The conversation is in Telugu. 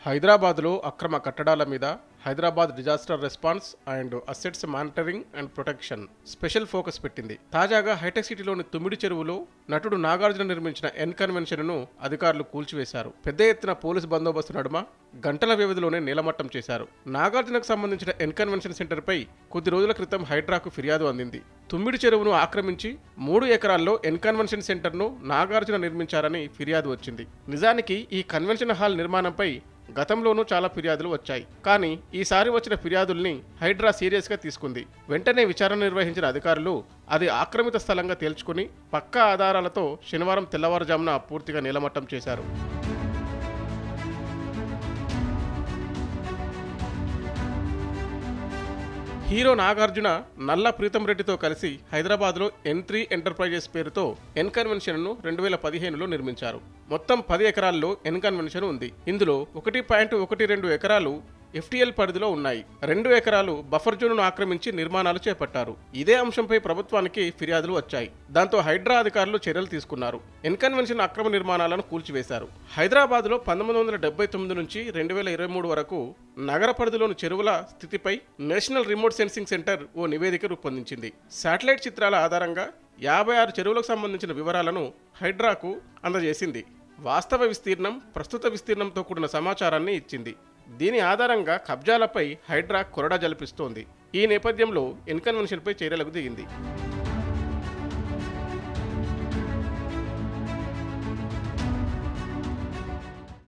హైదరాబాద్లో అక్రమ కట్టడాల మీద Hyderabad disaster response and assets monitoring and protection special focus పెట్టింది తాజాగా హైటెక్ సిటీలోని తుమ్మిడి చెరువులో నటుడు నాగార్జున నిర్మించిన ఎన్ కన్వెన్షన్ను అధికారులు కూల్చివేశారు పెద్ద ఎత్తున పోలీసు బందోబస్తు నడుమ గంటల వ్యవధిలోనే నీలమట్టం చేశారు నాగార్జునకు సంబంధించిన ఎన్ కన్వెన్షన్ సెంటర్పై కొద్ది రోజుల క్రితం హైడ్రాకు ఫిర్యాదు అందింది తుమ్మిడి చెరువును ఆక్రమించి మూడు ఎకరాల్లో ఎన్ కన్వెన్షన్ సెంటర్ను నాగార్జున నిర్మించారని ఫిర్యాదు వచ్చింది నిజానికి ఈ కన్వెన్షన్ హాల్ నిర్మాణంపై గతంలోనూ చాలా ఫిర్యాదులు వచ్చాయి కానీ ఈసారి వచ్చిన ఫిర్యాదుల్ని హైడ్రా సీరియస్గా తీసుకుంది వెంటనే విచారణ నిర్వహించిన అధికారులు అది ఆక్రమిత స్థలంగా తేల్చుకుని పక్కా ఆధారాలతో శనివారం తెల్లవారుజామున పూర్తిగా నీలమట్టం చేశారు హీరో నాగార్జున నల్ల ప్రీతం రెడ్డితో కలిసి హైదరాబాద్లో ఎన్ త్రీ ఎంటర్ప్రైజెస్ పేరుతో ఎన్ కన్వెన్షన్ను రెండు వేల పదిహేనులో నిర్మించారు మొత్తం పది ఎకరాల్లో ఎన్ కన్వెన్షన్ ఉంది ఇందులో ఒకటి పాయింట్ ఒకటి రెండు ఎకరాలు ఎఫ్టీఎల్ పరిధిలో ఉన్నాయి రెండు ఎకరాలు బఫర్ జోన్ను ఆక్రమించి నిర్మాణాలు చేపట్టారు ఇదే అంశంపై ప్రభుత్వానికి ఫిర్యాదులు వచ్చాయి దాంతో హైడ్రా అధికారులు చర్యలు తీసుకున్నారు ఎన్కన్వెన్షన్ అక్రమ నిర్మాణాలను కూల్చివేశారు హైదరాబాద్లో పంతొమ్మిది వందల డెబ్బై తొమ్మిది నుంచి రెండు వేల ఇరవై మూడు వరకు నగర పరిధిలోని చెరువుల స్థితిపై నేషనల్ రిమోట్ సెన్సింగ్ సెంటర్ ఓ నివేదిక రూపొందించింది శాటిలైట్ చిత్రాల ఆధారంగా యాభై ఆరు చెరువులకు సంబంధించిన వివరాలను హైడ్రాకు అందజేసింది వాస్తవ విస్తీర్ణం ప్రస్తుత విస్తీర్ణంతో కూడిన సమాచారాన్ని ఇచ్చింది దీని ఆధారంగా కబ్జాలపై హైడ్రా కొరడా జలిపిస్తోంది ఈ నేపథ్యంలో ఇన్కన్వెన్షన్పై చర్యలకు దిగింది